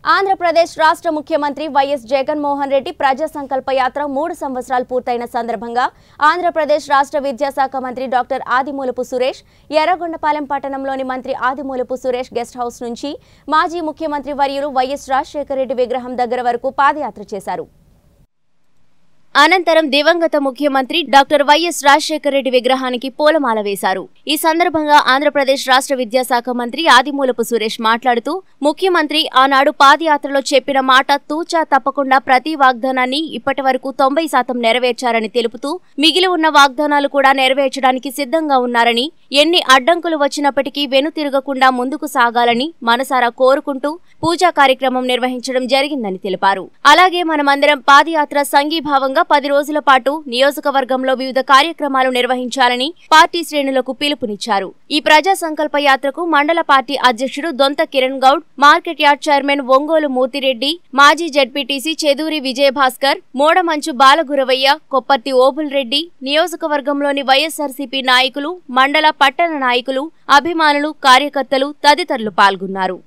ఆంధ్రప్రదేశ్ రాష్ట్ర ముఖ్యమంత్రి వైఎస్ జగన్మోహన్ రెడ్డి ప్రజా సంకల్ప యాత్ర మూడు సంవత్సరాలు పూర్తయిన సందర్భంగా ఆంధ్రప్రదేశ్ రాష్ట్ర విద్యాశాఖ మంత్రి డాక్టర్ ఆదిమూలపు సురేష్ ఎర్రగొండపాలెం పట్టణంలోని మంత్రి ఆదిమూలపు సురేష్ గెస్ట్ హౌస్ నుంచి మాజీ ముఖ్యమంత్రి వర్యులు వైఎస్ రాజశేఖర రెడ్డి విగ్రహం దగ్గర వరకు పాదయాత్ర చేశారు అనంతరం దివంగత ముఖ్యమంత్రి డాక్టర్ వైఎస్ రాజశేఖర రెడ్డి విగ్రహానికి పూలమాల వేశారు ఈ సందర్భంగా ఆంధ్రప్రదేశ్ రాష్ట్ర విద్యాశాఖ మంత్రి ఆదిమూలపు సురేష్ మాట్లాడుతూ ముఖ్యమంత్రి ఆనాడు పాదయాత్రలో చెప్పిన మాట తూచా తప్పకుండా ప్రతి వాగ్దానాన్ని ఇప్పటి వరకు తొంభై శాతం నెరవేర్చారని తెలుపుతూ మిగిలి ఉన్న వాగ్దానాలు కూడా నెరవేర్చడానికి సిద్ధంగా ఉన్నారని ఎన్ని అడ్డంకులు వచ్చినప్పటికీ వెనుతిరగకుండా ముందుకు సాగాలని మనసారా కోరుకుంటూ పూజా కార్యక్రమం నిర్వహించడం జరిగిందని తెలిపారు అలాగే మనమందరం పాదయాత్ర సంఘీభావంగా పది రోజుల పాటు నియోజకవర్గంలో వివిధ కార్యక్రమాలు నిర్వహించాలని పార్టీ శ్రేణులకు పిలుపునిచ్చారు ఈ ప్రజా సంకల్ప యాత్రకు మండల పార్టీ అధ్యక్షుడు Donta Kiran Goud market yard chairman Ongole Muthireddy మాజీ జడ్పీటీసీ చెదూరి విజయభాస్కర్ మోడమంచు బాలగురవయ్య కొప్పర్తి ఓబుల్ రెడ్డి నియోజకవర్గంలోని వైఎస్ఆర్సీపీ నాయకులు మండల పట్టణ నాయకులు అభిమానులు కార్యకర్తలు తదితరులు పాల్గొన్నారు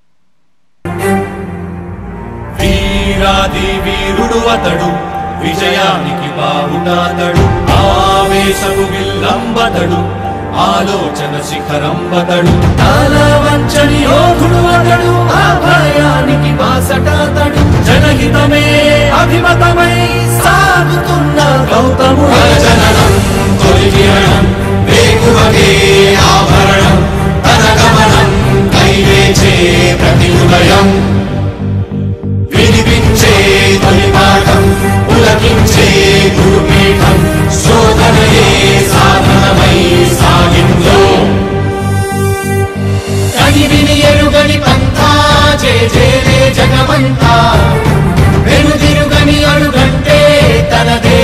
వీరాది వీరుడు అతడు విజయానికి బావుటాతడు ఆవేశపు విల్లంబతడు ఆలోచన శిఖరంబతడు తల వంచని యోధుడు అతడు ఆ భయానికి బాసటాతడు జనహితమే అభిమతమై సాగుతున్న గౌతముడు జననం తొలి కిరణం వేకువగే ఆభరణం తన గమనం కైవేచే ప్రతి ఉదయం వినిపించే తొలి పాఠం పులకించే గురుపీఠం శోధనయే సాధనమై సాగిందో కని విని ఎరుగని పంథా జే జేలే జగమంతా వెనుదిరుగని అడుగంటే తనదే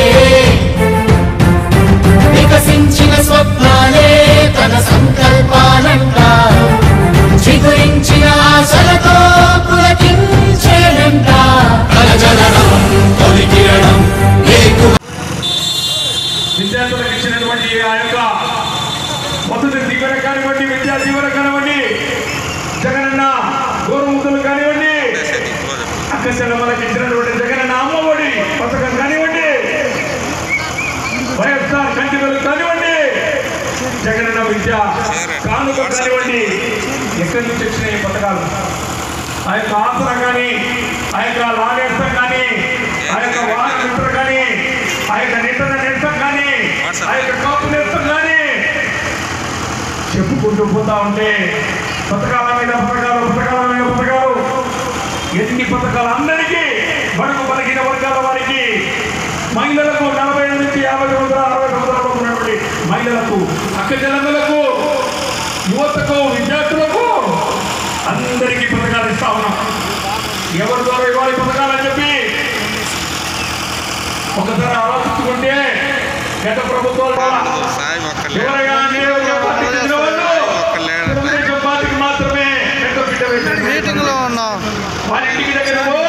వికసించిన స్వప్నాలే తన సంకల్పాలంట చిగురించిన ఆశలతో పులకించేనంట తన జననం తొలి కిరణం వేకువ విద్యార్థులకు ఇచ్చినటువంటి ఆ యొక్క మొదటి దీవెన కానివ్వండి విద్యా దీవెన కానివ్వండి జగనన్న గోరుముద్దులు కానివ్వండి అక్క చెల్లెమ్మలకు ఇచ్చినటువంటి జగనన్న అమ్మఒడి పథకం కానివ్వండి వైఎస్ఆర్ కంటి వెలుగు కానివ్వండి జగనన్న విద్య కానుక కానివ్వండి ఎక్కడి నుంచి వచ్చినాయి ఈ పథకాలు ఆ యొక్క ఆసరా కానీ ఆ యొక్క లాగేస్తం కానీ ఆ యొక్క వాహన మిత్ర కానీ ఆ యొక్క నితన నేస్తం కానీ ఆ యొక్క కాపు నేస్తం కానీ చెప్పుకుంటూ పోతా ఉంటే పథకాల మీద పథకాలు పథకాల మీద పథకాలు ఎన్ని పథకాలు అందరికీ బడుగు బలహీన వర్గాల వారికి మహిళలకు నలభై ఐదు నుంచి యాభై సంవత్సరాలు అరవై సంవత్సరాలు ఉన్నటువంటి మహిళలకు అక్క జనములకు యువతకు విద్యార్థులకు అందరికీ పథకాలు ఇస్తా ఉన్నాం ఎవరి ద్వారా ఇవ్వాలి పథకాలు అని చెప్పి ఒకసారి ఆలోచించుకుంటే గత ప్రభుత్వాల ద్వారా సాయి ఒక్కలే ఎవరైనా నియోజక పార్టీ చెందిన వాళ్ళు ఒక్కలేడు తెలుగుదేశం పార్టీకి మాత్రమే పెద్ద బిడ్డ వేశారు. మీటింగ్ లో ఉన్నాం వారి ఇంటికి దగ్గర పో,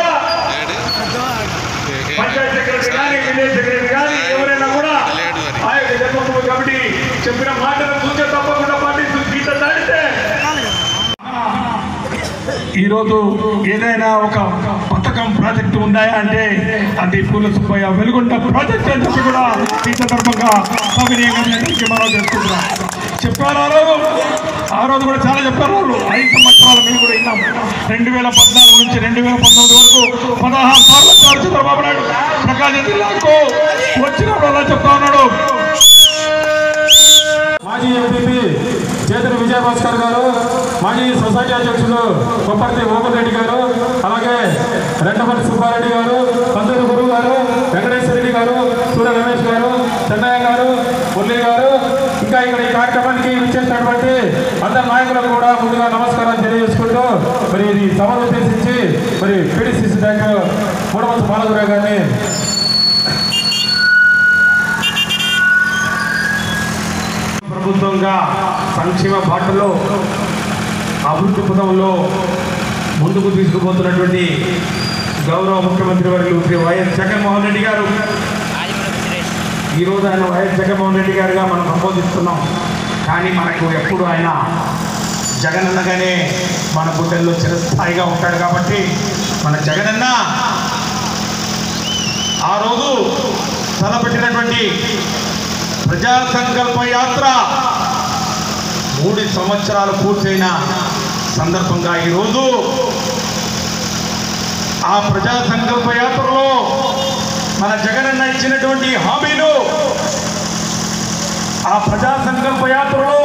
పంచాయత్ సెక్రటరీ కానీ విలేజ్ సెక్రటరీ కానీ ఎవరైనా కూడా లేడు మరి. ఆ యొక్క జన్మభూమి కమిటీ చెప్పిన మాటలు చూసే తప్పకుండా పాటిస్తూ గీత దాటితే ఈరోజు ఏదైనా ఒక పథకం ప్రాజెక్టు ఉన్నాయా అంటే అది పూల సుబ్బయ్య వెలుగుంట ప్రాజెక్ట్ అని చెప్పి కూడా ఈ సందర్భంగా సవినీయంగా మీ అందరికీ మనం చేస్తున్నాం చెప్పారు ఆ రోజు ఆ రోజు కూడా చాలా చెప్పారు వాళ్ళు ఐదు సంవత్సరాలు మేము కూడా విన్నాం రెండు వేల పద్నాలుగు నుంచి రెండు వేల పంతొమ్మిది వరకు పదహారు సార్లు వచ్చారు చంద్రబాబు నాయుడు ప్రకాశం జిల్లాకు వచ్చినప్పుడు అలా చెప్తా ఉన్నాడు మాజీ ఎంపీపీ చేతుల విజయభాస్కర్ గారు మాజీ సొసైటీ అధ్యక్షులు కొప్పర్తి మోహన్ రెడ్డి గారు అలాగే రెండపల్లి సుబ్బారెడ్డి గారు పంతూరు గురువు గారు వెంకటేశ్వర రెడ్డి గారు సూర్య రమేష్ గారు చెన్నయ్య గారు మురళి గారు ఇంకా ఇక్కడ ఈ కార్యక్రమానికి ఇచ్చేసినటువంటి అందరి నాయకులకు కూడా ముందుగా నమస్కారం తెలియజేసుకుంటూ మరి ఇది సభను ఉద్దేశించి మరి పీడీసీసీ డైరెక్టర్ మూడవంతు బాలగురావు గారిని ప్రభుత్వంగా సంక్షేమ బాటలో అభివృద్ధి పదంలో ముందుకు తీసుకుపోతున్నటువంటి గౌరవ ముఖ్యమంత్రి వర్యులు శ్రీ వైఎస్ జగన్మోహన్ రెడ్డి గారు ఈరోజు ఆయన వైఎస్ జగన్మోహన్ రెడ్డి గారుగా మనం సంబోధిస్తున్నాం కానీ మనకు ఎప్పుడు ఆయన జగనన్నగానే మన గుండెల్లో చిరస్థాయిగా ఉంటాడు కాబట్టి మన జగనన్న ఆ రోజు తలపెట్టినటువంటి ప్రజా సంకల్ప యాత్ర మూడు సంవత్సరాలు పూర్తయిన సందర్భంగా ఈరోజు ఆ ప్రజా సంకల్ప యాత్రలో మన జగనన్న ఇచ్చినటువంటి హామీలు ఆ ప్రజా సంకల్ప యాత్రలో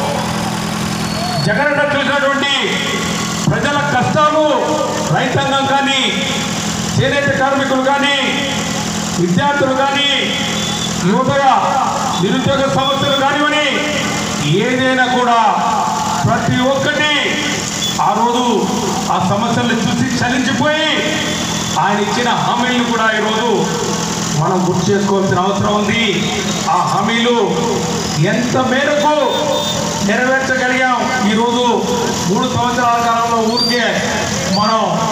జగనన్న చూసినటువంటి ప్రజల కష్టాలు రైతాంగం కానీ చేనేత కార్మికులు కానీ విద్యార్థులు కానీ యువత నిరుద్యోగ సమస్యలు కానివని ఏదైనా కూడా ప్రతి ఒక్కటి ఆ రోజు ఆ సమస్యలను చూసి చలించిపోయి ఆయన ఇచ్చిన హామీలను కూడా ఈరోజు మనం గుర్తు చేసుకోవాల్సిన అవసరం ఉంది ఆ హామీలు ఎంత మేరకు నెరవేర్చగలిగాం ఈరోజు మూడు సంవత్సరాల కాలంలో ఊరికే మనం